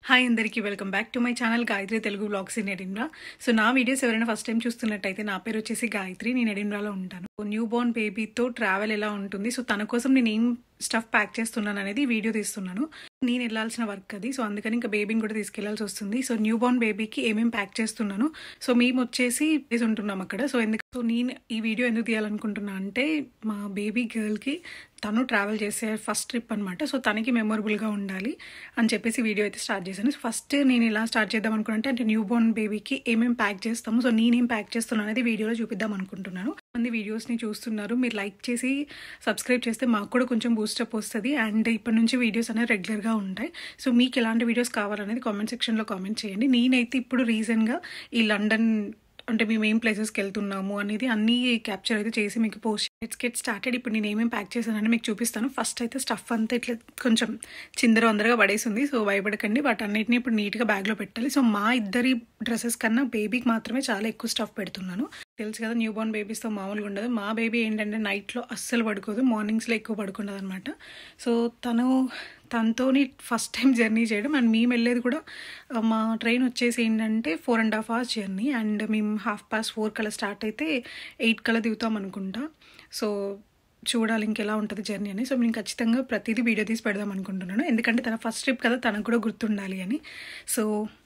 hi అందరికీ welcome back to my channel Gayatri Telugu vlogs in Edinburgh so నా videos ఎవరైనా first time చూస్తున్నట్టయితే నా పేరు వచ్చేసి గాయత్రి నేను ఎడిన్రాలో ఉంటాను న్యూ బోర్న్ బేబీతో ట్రావెల్ ఎలా ఉంటుంది సో తన కోసం నేను ఏం స్టఫ్ ప్యాక్ చేస్తున్నాను అనేది వీడియో తీస్తున్నాను నేను వెళ్ళాల్సిన వర్క్ అది సో అందుకని ఇంకా బేబీని కూడా తీసుకెళ్లాల్సి వస్తుంది సో న్యూ బోర్న్ బేబీకి ఏమేమి ప్యాక్ చేస్తున్నాను సో మేము వచ్చేసి చేసి ఉంటున్నాం అక్కడ సో ఎందుకు సో నేను ఈ వీడియో ఎందుకు తీయాలనుకుంటున్నా అంటే మా బేబీ గర్ల్కి తను ట్రావెల్ చేసే ఫస్ట్ ట్రిప్ అనమాట సో తనకి మెమొరబుల్గా ఉండాలి అని చెప్పేసి వీడియో అయితే స్టార్ట్ చేశాను సో ఫస్ట్ నేను ఎలా స్టార్ట్ చేద్దాం అనుకుంటే అంటే న్యూ బోర్న్ బేబీకి ఏమేమి ప్యాక్ చేస్తాము సో నేనేం ప్యాక్ చేస్తున్నాను అనేది వీడియోలో చూపిద్దాం అనుకుంటున్నాను మంది వీడియోస్ని చూస్తున్నారు మీరు లైక్ చేసి సబ్స్క్రైబ్ చేస్తే మాకు కూడా కొంచెం బూస్టప్ వస్తుంది అండ్ ఇప్పటి నుంచి వీడియోస్ అనేవి రెగ్యులర్గా ఉంటాయి సో మీకు ఎలాంటి వీడియోస్ కావాలనేది కామెంట్ సెక్షన్లో కామెంట్ చేయండి నేనైతే ఇప్పుడు రీసెంట్గా ఈ లండన్ అంటే మేము ఏం ప్లేసెస్కి వెళ్తున్నాము అనేది అన్నీ క్యాప్చర్ అయితే చేసి మీకు పోస్ట్ లెట్స్ గెట్ స్టార్టెడ్ ఇప్పుడు నేను ఏమేమి ప్యాక్ చేశానని మీకు చూపిస్తాను ఫస్ట్ అయితే స్టఫ్ అంతా ఇట్లా కొంచెం చిందర అందరగా పడేసింది సో భయపడకండి వాటన్నిటిని ఇప్పుడు నీట్గా బ్యాగ్లో పెట్టాలి సో మా ఇద్దరి డ్రెస్సెస్ కన్నా బేబీకి మాత్రమే చాలా ఎక్కువ స్టఫ్ పెడుతున్నాను తెలుసు కదా న్యూ బోర్న్ బేబీస్తో మామూలుగా ఉండదు మా బేబీ ఏంటంటే నైట్లో అస్సలు పడుకోదు మార్నింగ్స్లో ఎక్కువ పడుకుండదు అనమాట సో తను తనతోని ఫస్ట్ టైం జర్నీ చేయడం అండ్ మేము వెళ్ళేది కూడా మా ట్రైన్ వచ్చేసి ఏంటంటే four and half hours journey and మేము హాఫ్ పాస్ ఫోర్ కల్లా స్టార్ట్ అయితే ఎయిట్ కల్లా దిగుతాం అనుకుంటా సో చూడాలి ఇంకెలా ఉంటుంది జర్నీ అని సో నేను ఖచ్చితంగా ప్రతిదీ వీడియో తీసి పెడదాం అనుకుంటున్నాను ఎందుకంటే తన ఫస్ట్ ట్రిప్ కదా తనకు కూడా గుర్తుండాలి అని సో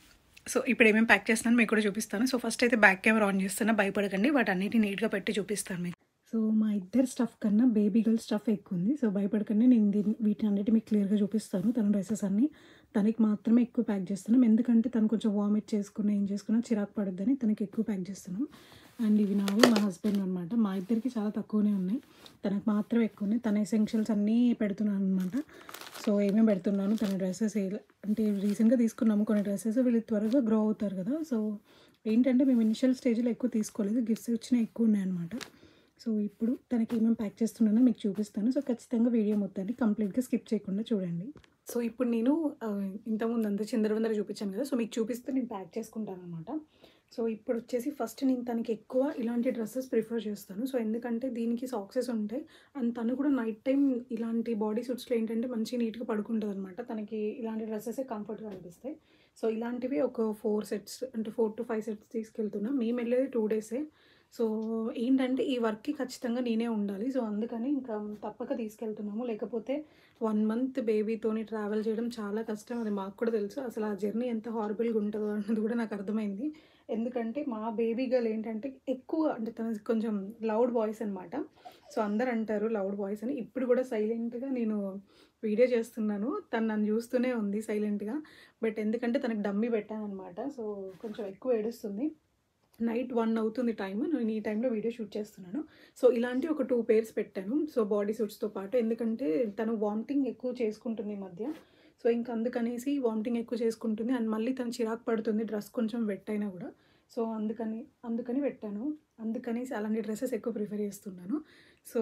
సో ఇప్పుడు ఏమేమి ప్యాక్ చేస్తాను మీకు కూడా చూపిస్తాను సో ఫస్ట్ అయితే బ్యాక్ కెమెరా ఆన్ చేస్తున్నా భయపడకండి వాటి అన్నిటిని నీట్గా పెట్టి చూపిస్తాను మీకు సో మా ఇద్దరు స్టఫ్ కన్నా బేబీ గర్ల్ స్టఫ్ ఎక్కువ ఉంది సో భయపడకండి నేను దీన్ని వీటిని అన్నిటి మీకు క్లియర్గా చూపిస్తాను తన డ్రెస్సెస్ అన్ని తనకి మాత్రమే ఎక్కువ ప్యాక్ చేస్తున్నాం ఎందుకంటే తను కొంచెం వామిట్ చేసుకున్నా ఏం చేసుకున్నా చిరాకు పడద్దని తనకి ఎక్కువ ప్యాక్ చేస్తున్నాం అండ్ ఇవి నావి మా హస్బెండ్ అనమాట మా ఇద్దరికి చాలా తక్కువనే ఉన్నాయి తనకు మాత్రం ఎక్కువ ఉన్నాయి తన ఎసెన్షియల్స్ అన్నీ పెడుతున్నాను అనమాట సో ఏమేమి పెడుతున్నాను తన డ్రెస్సెస్ అంటే రీసెంట్గా తీసుకున్నాము కొన్ని డ్రెస్సెస్ వీళ్ళు త్వరగా గ్రో అవుతారు కదా సో ఏంటంటే మేము ఇనిషియల్ స్టేజ్లో ఎక్కువ తీసుకోలేదు గిఫ్ట్స్ వచ్చినా ఎక్కువ ఉన్నాయన్నమాట సో ఇప్పుడు తనకి ఏమేమి ప్యాక్ చేస్తున్నానో మీకు చూపిస్తాను సో ఖచ్చితంగా వీడియో మొత్తాన్ని కంప్లీట్గా స్కిప్ చేయకుండా చూడండి సో ఇప్పుడు నేను ఇంతకుముందు అంతా చిందరవందర చూపించాను కదా సో మీకు చూపిస్తే నేను ప్యాక్ చేసుకుంటాను అనమాట సో ఇప్పుడు వచ్చేసి ఫస్ట్ నేను తనకి ఎక్కువ ఇలాంటి డ్రెస్సెస్ ప్రిఫర్ చేస్తాను సో ఎందుకంటే దీనికి సాక్సెస్ ఉంటాయి అండ్ తను కూడా నైట్ టైం ఇలాంటి బాడీ సూట్స్లో ఏంటంటే మంచి నీట్గా పడుకుంటుంది అనమాట తనకి ఇలాంటి డ్రెస్సెసే కంఫర్ట్గా అనిపిస్తాయి సో ఇలాంటివి ఒక ఫోర్ సెట్స్ అంటే ఫోర్ టు ఫైవ్ సెట్స్ తీసుకెళ్తున్నాం మేము వెళ్ళేది టూ డేసే సో ఏంటంటే ఈ వర్క్కి ఖచ్చితంగా నేనే ఉండాలి సో అందుకని ఇంకా తప్పక తీసుకెళ్తున్నాము లేకపోతే వన్ మంత్ బేబీతోని ట్రావెల్ చేయడం చాలా కష్టం అది మాకు కూడా తెలుసు అసలు ఆ జర్నీ ఎంత హారబుల్గా ఉంటుందో అన్నది కూడా నాకు అర్థమైంది ఎందుకంటే మా బేబీ గర్ల్ ఏంటంటే ఎక్కువ అంటే తన కొంచెం లౌడ్ వాయిస్ అనమాట సో అందరు అంటారు లౌడ్ వాయిస్ అని ఇప్పుడు కూడా సైలెంట్గా నేను వీడియో చేస్తున్నాను తను నన్ను చూస్తూనే ఉంది సైలెంట్గా బట్ ఎందుకంటే తనకు డమ్మీ పెట్టాను అనమాట సో కొంచెం ఎక్కువ ఏడుస్తుంది నైట్ వన్ అవుతుంది టైం నేను ఈ టైంలో వీడియో షూట్ చేస్తున్నాను సో ఇలాంటి ఒక టూ పేర్స్ పెట్టాను సో బాడీ సూట్స్తో పాటు ఎందుకంటే తను వామిటింగ్ ఎక్కువ చేసుకుంటుంది ఈ మధ్య సో ఇంకా అందుకనేసి వామిటింగ్ ఎక్కువ చేసుకుంటుంది అండ్ మళ్ళీ తను చిరాకు పడుతుంది డ్రెస్ కొంచెం వెట్ అయినా కూడా సో అందుకని అందుకని పెట్టాను అందుకనేసి అలాంటి డ్రెస్సెస్ ఎక్కువ ప్రిఫర్ చేస్తున్నాను సో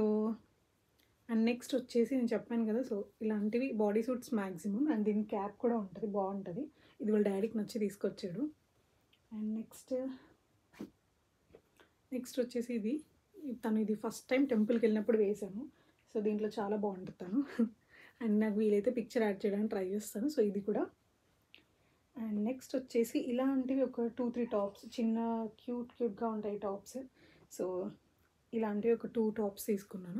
అండ్ నెక్స్ట్ వచ్చేసి నేను చెప్పాను కదా సో ఇలాంటివి బాడీ సూట్స్ మ్యాక్సిమం అండ్ దీని క్యాప్ కూడా ఉంటుంది బాగుంటుంది ఇది వాళ్ళ డాడీకి నచ్చి తీసుకొచ్చాడు అండ్ నెక్స్ట్ నెక్స్ట్ వచ్చేసి ఇది తను ఇది ఫస్ట్ టైం టెంపుల్కి వెళ్ళినప్పుడు వేసాను సో దీంట్లో చాలా బాగుంటుంది తను అండ్ నాకు వీలైతే పిక్చర్ యాడ్ చేయడానికి ట్రై చేస్తాను సో ఇది కూడా అండ్ నెక్స్ట్ వచ్చేసి ఇలాంటివి ఒక టూ త్రీ టాప్స్ చిన్న క్యూట్ క్యూట్గా ఉంటాయి టాప్స్ సో ఇలాంటివి ఒక టూ టాప్స్ తీసుకున్నాను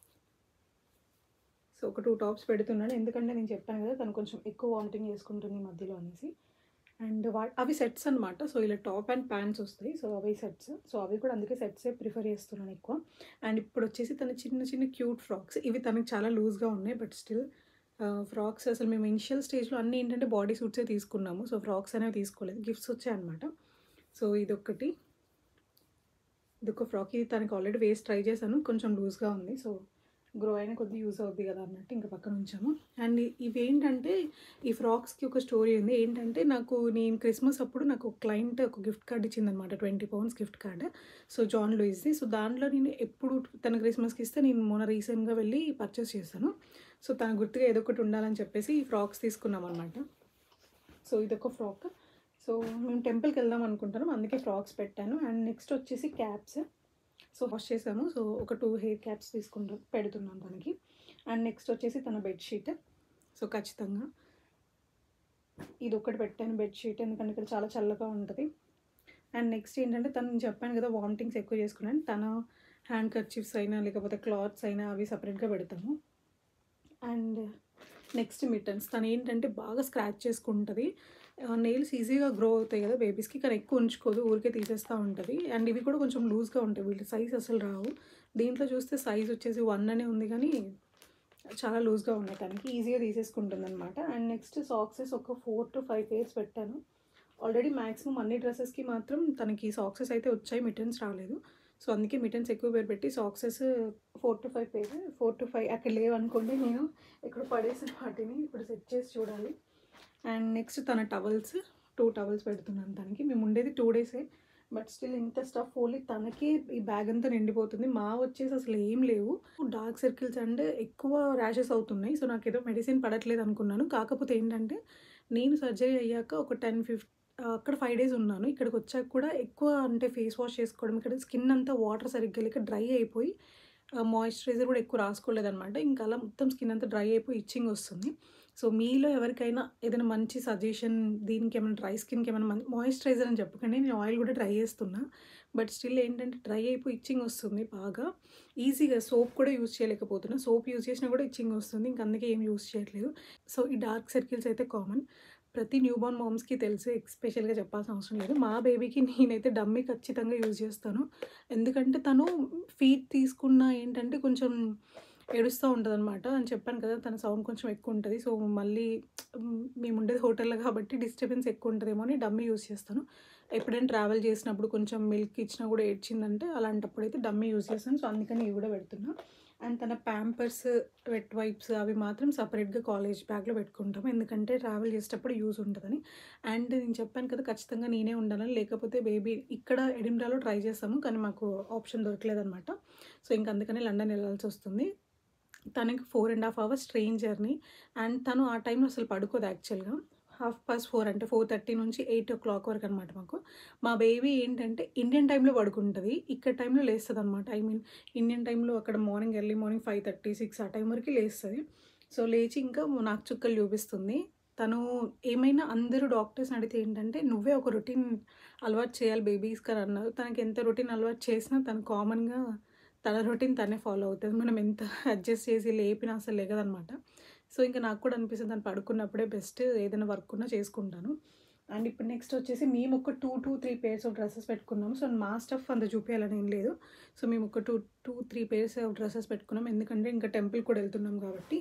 సో ఒక టూ టాప్స్ పెడుతున్నాను ఎందుకంటే నేను చెప్పాను కదా తను కొంచెం ఎక్కువ వామిటింగ్ చేసుకుంటుంది మధ్యలో అనేసి అండ్ వా అవి సెట్స్ అనమాట సో ఇలా టాప్ అండ్ ప్యాంట్స్ వస్తాయి సో అవి సెట్స్ సో అవి కూడా అందుకే సెట్సే ప్రిఫర్ చేస్తున్నాను ఎక్కువ అండ్ ఇప్పుడు వచ్చేసి తన చిన్న చిన్న క్యూట్ ఫ్రాక్స్ ఇవి తనకి చాలా లూజ్గా ఉన్నాయి బట్ స్టిల్ ఫ్రాక్స్ అసలు మేము ఇనిషియల్ స్టేజ్లో అన్నీ ఏంటంటే బాడీ సూట్సే తీసుకున్నాము సో ఫ్రాక్స్ అనేవి తీసుకోలేదు గిఫ్ట్స్ వచ్చాయన్నమాట సో ఇదొకటి ఇదొక ఫ్రాక్ ఇది తనకి ఆల్రెడీ వేస్ట్ ట్రై చేశాను కొంచెం లూజ్గా ఉంది సో గ్రో అయిన కొద్ది యూస్ అవుద్ది కదా అన్నట్టు ఇంకా పక్కన ఉంచాము అండ్ ఇవి ఏంటంటే ఈ ఫ్రాక్స్కి ఒక స్టోరీ ఉంది ఏంటంటే నాకు నేను క్రిస్మస్ అప్పుడు నాకు ఒక క్లయింట్ ఒక గిఫ్ట్ కార్డ్ ఇచ్చిందనమాట twenty pounds gift card so John లూయిస్ది సో దాంట్లో నేను ఎప్పుడు తన క్రిస్మస్కి ఇస్తే నేను మొన్న రీసెంట్గా వెళ్ళి పర్చేస్ చేశాను సో తన గుర్తుగా ఏదో ఒకటి ఉండాలని చెప్పేసి ఈ ఫ్రాక్స్ తీసుకున్నాం అనమాట సో ఇదొక ఫ్రాక్ సో మేము టెంపుల్కి వెళ్దాం అనుకుంటున్నాం అందుకే ఫ్రాక్స్ పెట్టాను అండ్ నెక్స్ట్ వచ్చేసి క్యాప్స్ సో వాష్ చేసాము సో ఒక టూ హెయిర్ క్యాప్స్ తీసుకుంటూ పెడుతున్నాం తనకి అండ్ నెక్స్ట్ వచ్చేసి తన బెడ్షీట్ సో ఖచ్చితంగా ఇది ఒకటి పెట్టాను బెడ్షీట్ ఎందుకంటే ఇక్కడ చాలా చల్లగా ఉంటుంది అండ్ నెక్స్ట్ ఏంటంటే తను నేను చెప్పాను కదా వామిటింగ్స్ ఎక్కువ చేసుకున్నాను తన హ్యాండ్ కర్చీఫ్స్ అయినా లేకపోతే క్లాత్స్ అయినా అవి సపరేట్గా పెడతాము అండ్ నెక్స్ట్ మిటన్స్ తను ఏంటంటే బాగా స్క్రాచ్ చేసుకుంటుంది నెయిల్స్ ఈజీగా గ్రో అవుతాయి కదా బేబీస్కి కానీ ఎక్కువ ఉంచుకోదు ఊరికే తీసేస్తూ ఉంటుంది అండ్ ఇవి కూడా కొంచెం లూజ్గా ఉంటాయి వీళ్ళ సైజ్ అసలు రావు దీంట్లో చూస్తే సైజ్ వచ్చేసి వన్ అనే ఉంది కానీ చాలా లూజ్గా ఉన్నాయి తనకి ఈజీగా తీసేసుకుంటుంది అనమాట అండ్ నెక్స్ట్ సాక్సెస్ ఒక ఫోర్ టు ఫైవ్ పేర్స్ పెట్టాను ఆల్రెడీ మ్యాక్సిమం అన్ని డ్రెస్సెస్కి మాత్రం తనకి సాక్సెస్ అయితే వచ్చాయి మిటన్స్ రాలేదు సో అందుకే మిటన్స్ ఎక్కువ పేరు పెట్టి socks four to five pairs four to five అక్కడ లేవనుకోండి నేను ఇక్కడ పడేసిన వాటిని ఇప్పుడు సెట్ చేసి చూడాలి అండ్ నెక్స్ట్ తన టవల్స్ టూ టవల్స్ పెడుతున్నాను తనకి మేము ఉండేది టూ డేసే బట్ స్టిల్ ఇంత స్టఫ్ ఓన్లీ తనకి ఈ బ్యాగ్ అంతా నిండిపోతుంది మా వచ్చేసి అసలు ఏం లేవు డార్క్ సర్కిల్స్ అండ్ ఎక్కువ ర్యాషెస్ అవుతున్నాయి సో నాకు ఏదో మెడిసిన్ పడట్లేదు అనుకున్నాను కాకపోతే ఏంటంటే నేను సర్జరీ అయ్యాక ఒక టెన్ ఫిఫ్టీ అక్కడ ఫైవ్ డేస్ ఉన్నాను ఇక్కడికి వచ్చాక కూడా ఎక్కువ అంటే ఫేస్ వాష్ చేసుకోవడం ఇక్కడ స్కిన్ అంతా వాటర్ సరిగ్గా లేక డ్రై అయిపోయి మాయిశ్చరైజర్ కూడా ఎక్కువ రాసుకోలేదన్నమాట ఇంకా అలా మొత్తం స్కిన్ అంతా డ్రై అయిపోయి ఇచ్చింగ్ వస్తుంది సో మీలో ఎవరికైనా ఏదైనా మంచి సజెషన్ దీనికి ఏమైనా డ్రై స్కిన్కి ఏమైనా మంచి మాయిశ్చరైజర్ అని చెప్పకండి నేను ఆయిల్ కూడా ట్రై చేస్తున్నా బట్ స్టిల్ ఏంటంటే డ్రై అయిపోయి ఇచ్చింగ్ వస్తుంది బాగా ఈజీగా సోప్ కూడా యూజ్ చేయలేకపోతున్నా సోప్ యూజ్ చేసినా కూడా ఇచ్చింగ్ వస్తుంది ఇంక అందుకే ఏం యూజ్ చేయట్లేదు సో ఈ డార్క్ సర్కిల్స్ అయితే కామన్ ప్రతి న్యూ బార్న్ మామ్స్కి తెలుసు ఎక్స్పెషల్గా చెప్పాల్సిన అవసరం లేదు మా బేబీకి నేనైతే డమ్మీ ఖచ్చితంగా యూజ్ చేస్తాను ఎందుకంటే తను ఫీడ్ తీసుకున్న ఏంటంటే కొంచెం ఏడుస్తూ ఉంటుంది అనమాట అని చెప్పాను కదా తన సౌండ్ కొంచెం ఎక్కువ ఉంటుంది సో మళ్ళీ మ్, మేము ఉండేది హోటల్లో కాబట్టి డిస్టర్బెన్స్ ఎక్కువ ఉంటుందేమో అని డమ్మీ యూజ్ చేస్తాను ఎప్పుడైనా ట్రావెల్ చేసినప్పుడు కొంచెం మిల్క్ ఇచ్చినా కూడా ఏడ్చిందంటే అలాంటప్పుడు అయితే డమ్మీ యూజ్ చేస్తాను సో అందుకని ఇవి కూడా పెడుతున్నా అండ్ తన ప్యాంపర్స్ వెట్ వైప్స్ అవి మాత్రం సపరేట్గా కాలేజ్ బ్యాగ్లో పెట్టుకుంటాం ఎందుకంటే ట్రావెల్ చేసేటప్పుడు యూజ్ ఉంటుందని అండ్ నేను చెప్పాను కదా ఖచ్చితంగా నేనే ఉండాలని లేకపోతే బేబీ ఇక్కడ ఎడింబ్రాలో ట్రై చేస్తాము కానీ మాకు ఆప్షన్ దొరకలేదన్నమాట సో ఇంక అందుకని లండన్ వెళ్ళాల్సి వస్తుంది తనకి four and half hours train journey and తను ఆ టైంలో అసలు పడుకోదు యాక్చువల్గా హాఫ్ పాస్ ఫోర్ అంటే ఫోర్ థర్టీ నుంచి ఎయిట్ ఓ క్లాక్ వరకు అనమాట మాకు మా బేబీ ఏంటంటే ఇండియన్ టైంలో పడుకుంటుంది ఇక్కడ టైంలో లేస్తుంది అనమాట ఐ మీన్ ఇండియన్ టైంలో అక్కడ morning early morning five thirty six ఆ టైం వరకు లేస్తుంది సో లేచి ఇంకా నాకు చుక్కలు చూపిస్తుంది తను ఏమైనా అందరూ డాక్టర్స్ అడిగితే ఏంటంటే నువ్వే ఒక రొటీన్ అలవాటు చేయాలి బేబీస్ అని అన్నారు తనకి ఎంత రొటీన్ అలవాటు చేసినా తను కామన్గా తన రొటీన్ తనే ఫాలో అవుతుంది మనం ఎంత అడ్జస్ట్ చేసి లేపినా అసలు లేగదనమాట సో ఇంకా నాకు కూడా అనిపిస్తుంది తను పడుకున్నప్పుడే బెస్ట్ ఏదైనా వర్క్ ఉన్నా చేసుకుంటాను అండ్ ఇప్పుడు నెక్స్ట్ వచ్చేసి మేము ఒక two two three pairs of dresses పెట్టుకున్నాము సో మా స్టఫ్ అంత చూపించాలని ఏం లేదు సో మేము ఒక two two three pairs of dresses పెట్టుకున్నాం ఎందుకంటే ఇంకా టెంపుల్ కూడా వెళ్తున్నాం కాబట్టి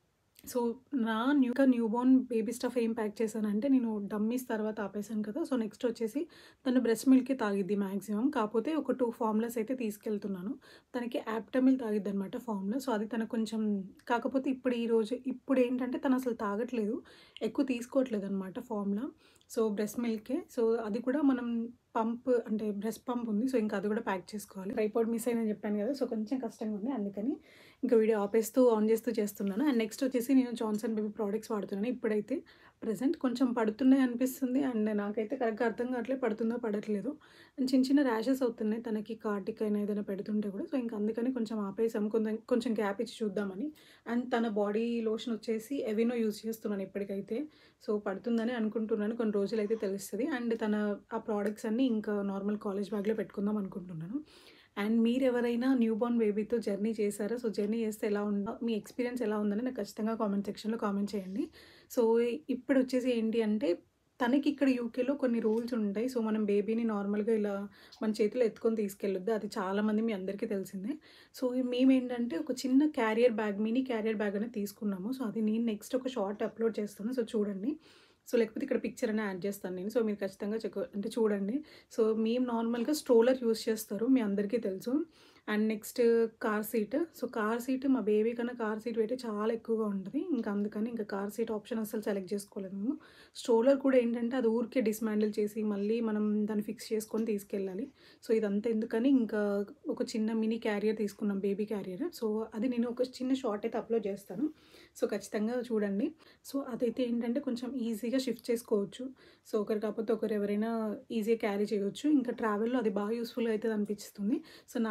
సో నా new newborn baby stuff ఏం ప్యాక్ చేశానంటే నేను డమ్మీస్ తర్వాత ఆపేసాను కదా సో నెక్స్ట్ వచ్చేసి తను బ్రెస్ట్ మిల్కే తాగిద్ది మ్యాక్సిమం కాకపోతే ఒక టూ ఫార్ములాస్ అయితే తీసుకెళ్తున్నాను తనకి యాప్టమిల్ తాగిద్ది అనమాట ఫార్ములా సో అది తనకు కొంచెం కాకపోతే ఇప్పుడు ఈ రోజు ఇప్పుడు ఏంటంటే తను అసలు తాగట్లేదు ఎక్కువ తీసుకోవట్లేదు అనమాట ఫార్ములా సో బ్రెస్ట్ మిల్కే సో అది కూడా మనం పంప్ అంటే బ్రెస్ట్ పంప్ ఉంది సో ఇంకా అది కూడా ప్యాక్ చేసుకోవాలి ట్రైపాడ్ మిస్ అయిందని చెప్పాను కదా సో కొంచెం కష్టంగా ఉంది అందుకని ఇంకా వీడియో ఆపేస్తూ ఆన్ చేస్తూ చేస్తున్నాను అండ్ నెక్స్ట్ వచ్చేసి నేను జాన్సన్ బేబీ ప్రోడక్ట్స్ వాడుతున్నాను ఇప్పుడైతే ప్రజెంట్ కొంచెం పడుతున్నాయి అనిపిస్తుంది అండ్ నాకైతే కరెక్ట్గా అర్థం కావట్లేదు పడుతుందో పడట్లేదు అండ్ చిన్న చిన్న ర్యాషెస్ అవుతున్నాయి తనకి కార్టిక్ అయినా ఏదైనా పెడుతుంటే కూడా సో ఇంకా అందుకని కొంచెం ఆపేసాం కొంచెం కొంచెం గ్యాప్ ఇచ్చి చూద్దామని అండ్ తన బాడీ లోషన్ వచ్చేసి ఎవినో యూజ్ చేస్తున్నాను ఇప్పటికైతే సో పడుతుందని అనుకుంటున్నాను కొన్ని రోజులు అయితే తెలుస్తుంది అండ్ తన ఆ ప్రోడక్ట్స్ అన్నీ ఇంకా నార్మల్ కాలేజ్ బ్యాగ్లో పెట్టుకుందాం అనుకుంటున్నాను అండ్ మీరు ఎవరైనా న్యూ బోర్న్ బేబీతో జర్నీ చేశారా సో జర్నీ చేస్తే ఎలా ఉందో మీ ఎక్స్పీరియన్స్ ఎలా ఉందని నాకు ఖచ్చితంగా కామెంట్ సెక్షన్లో కామెంట్ చేయండి సో ఇప్పుడు వచ్చేసి ఏంటి అంటే తనకి ఇక్కడ యూకేలో కొన్ని రూల్స్ ఉంటాయి సో మనం బేబీని నార్మల్గా ఇలా మన చేతిలో ఎత్తుకొని తీసుకెళ్ళొద్దు అది చాలామంది మీ అందరికీ తెలిసిందే సో మేము ఏంటంటే ఒక చిన్న carrier bag mini carrier bag అనేది తీసుకున్నాము సో అది నేను నెక్స్ట్ ఒక షార్ట్ అప్లోడ్ చేస్తాను సో చూడండి సో లేకపోతే ఇక్కడ పిక్చర్ అనేది యాడ్ చేస్తాను నేను సో మీరు ఖచ్చితంగా చెక్ అంటే చూడండి సో మేము నార్మల్గా స్ట్రోలర్ యూస్ చేస్తారు మీ అందరికీ తెలుసు and next car seat so car seat మా బేబీ కన్నా కార్ సీట్ అయితే చాలా ఎక్కువగా ఉంటుంది ఇంకా అందుకని ఇంకా కార్ సీట్ ఆప్షన్ అసలు సెలెక్ట్ చేసుకోలేదు మేము స్ట్రోలర్ కూడా ఏంటంటే అది ఊరికే డిస్మాండిల్ చేసి మళ్ళీ మనం దాన్ని ఫిక్స్ చేసుకొని తీసుకెళ్ళాలి సో ఇదంతా ఎందుకని ఇంకా ఒక చిన్న మినీ క్యారియర్ తీసుకున్నాం బేబీ క్యారియర్ సో అది నేను ఒక చిన్న షార్ట్ అయితే అప్లోడ్ చేస్తాను సో ఖచ్చితంగా చూడండి సో అదైతే ఏంటంటే కొంచెం ఈజీగా షిఫ్ట్ చేసుకోవచ్చు సో ఒకరు కాకపోతే ఒకరు ఎవరైనా ఈజీగా క్యారీ చేయవచ్చు ఇంకా ట్రావెల్లో అది బాగా యూస్ఫుల్ అవుతుంది అనిపిస్తుంది సో నా ఎక్స్పీరియన్స్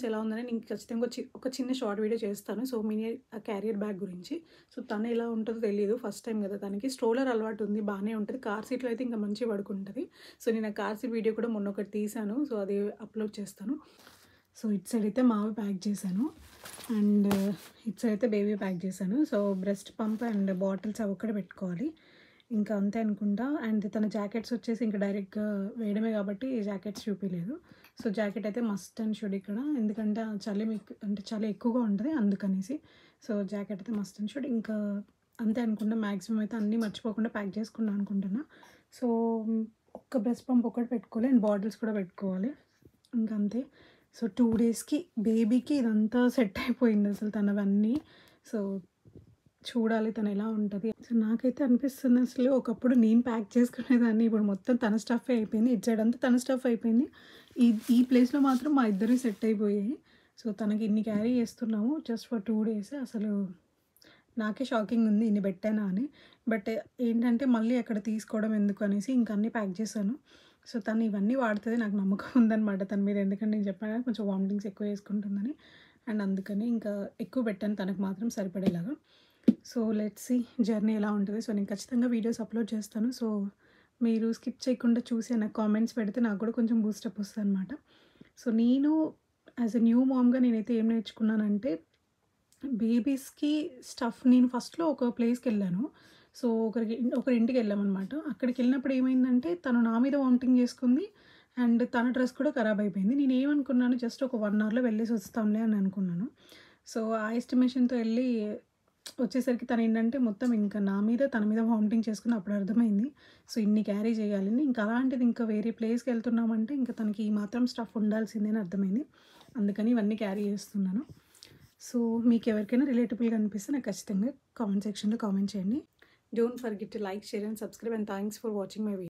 ఎక్స్పీరియన్స్ ఎలా ఉందని నేను ఖచ్చితంగా ఒక చి- ఒక చిన్న షార్ట్ వీడియో చేస్తాను సో మినీ క్యారియర్ బ్యాగ్ గురించి సో తను ఎలా ఉంటుందో తెలియదు ఫస్ట్ టైం కదా తనకి స్ట్రోలర్ అలవాటు ఉంది బాగానే ఉంటుంది కార్ సీట్లో అయితే ఇంకా మంచిగా పడుకుంటుంది సో నేను ఆ కార్ సీట్ వీడియో కూడా మొన్న ఒకటి తీశాను సో అది అప్లోడ్ చేస్తాను సో ఇటు సైడ్ అయితే మావి ప్యాక్ చేశాను అండ్ ఇటు సైడ్ అయితే బేబీ ప్యాక్ చేశాను so breast pump and bottles అవి ఒక్కడే పెట్టుకోవాలి ఇంకా అంతే అనుకుంటా అండ్ తన జాకెట్స్ వచ్చేసి ఇంకా డైరెక్ట్గా వేయడమే కాబట్టి జాకెట్స్ చూపించలేదు సో జాకెట్ అయితే మస్ట్ అండ్ షుడ్ ఇక్కడ ఎందుకంటే ఆ చలి మీకు అంటే చలి ఎక్కువగా ఉంటుంది అందుకనేసి సో జాకెట్ అయితే మస్ట్ అండ్ షుడ్ ఇంకా అంతే అనుకుంటా మ్యాక్సిమం అయితే అన్నీ మర్చిపోకుండా ప్యాక్ చేసుకుందాం అనుకుంటున్నా సో ఒక్క బ్రెస్ట్ పంప్ ఒకటి పెట్టుకోవాలి అండ్ బాటిల్స్ కూడా పెట్టుకోవాలి ఇంకా అంతే సో టూ డేస్కి బేబీకి ఇదంతా సెట్ అయిపోయింది అసలు తనవన్నీ సో చూడాలి తను ఎలా ఉంటుంది సో నాకైతే అనిపిస్తుంది అసలు ఒకప్పుడు నేను ప్యాక్ చేసుకునేదాన్ని ఇప్పుడు మొత్తం తన స్టఫ్ అయిపోయింది ఇటు సైడ్ అంతా తన స్టఫ్ అయిపోయింది ఈ ఈ ప్లేస్లో మాత్రం మా ఇద్దరు సెట్ అయిపోయాయి సో తనకి ఇన్ని క్యారీ చేస్తున్నాము జస్ట్ ఫర్ టూ డేస్ అసలు నాకే షాకింగ్ ఉంది ఇన్ని పెట్టానా అని బట్ ఏంటంటే మళ్ళీ అక్కడ తీసుకోవడం ఎందుకు అనేసి ఇంకా అన్నీ ప్యాక్ చేశాను సో తను ఇవన్నీ వాడుతుంది నాకు నమ్మకం ఉందన్నమాట తన మీద ఎందుకంటే నేను చెప్పాను కదా, కొంచెం వామిటింగ్స్ ఎక్కువ వేసుకుంటుందని అండ్ అందుకని ఇంకా ఎక్కువ పెట్టాను తనకు మాత్రం సరిపడేలాగా సో లెట్స్ సి జర్నీ ఎలా ఉంటుంది సో నేను ఖచ్చితంగా వీడియోస్ అప్లోడ్ చేస్తాను సో మీరు స్కిప్ చేయకుండా చూసి నాకు కామెంట్స్ పెడితే నాకు కూడా కొంచెం బూస్టప్ వస్తుంది అనమాట సో నేను యాజ్ ఎ న్యూ మామ్గా నేనైతే ఏం నేర్చుకున్నానంటే బేబీస్కి స్టఫ్ నేను ఫస్ట్లో ఒక ప్లేస్కి వెళ్ళాను సో ఒకరికి ఒకరి ఇంటికి వెళ్ళామన్నమాట అక్కడికి వెళ్ళినప్పుడు ఏమైందంటే తను నా మీద వామిటింగ్ చేసుకుంది అండ్ తన డ్రెస్ కూడా ఖరాబ్ అయిపోయింది నేను ఏమనుకున్నాను జస్ట్ ఒక వన్ అవర్లో వెళ్ళేసి వస్తాంలే అని అనుకున్నాను సో ఆ ఎస్టిమేషన్తో వెళ్ళి వచ్చేసరికి తను ఏంటంటే మొత్తం ఇంకా నా మీద తన మీద వామిటింగ్ చేసుకుని అప్పుడు అర్థమైంది సో ఇన్ని క్యారీ చేయాలని ఇంకా అలాంటిది ఇంకా వేరే ప్లేస్కి వెళ్తున్నామంటే ఇంకా తనకి ఈ మాత్రం స్టఫ్ ఉండాల్సిందే అని అర్థమైంది అందుకని ఇవన్నీ క్యారీ చేస్తున్నాను సో మీకు ఎవరికైనా రిలేటబుల్గా అనిపిస్తే నాకు ఖచ్చితంగా కామెంట్ సెక్షన్లో కామెంట్ చేయండి don't forget to like share and subscribe and thanks for watching my video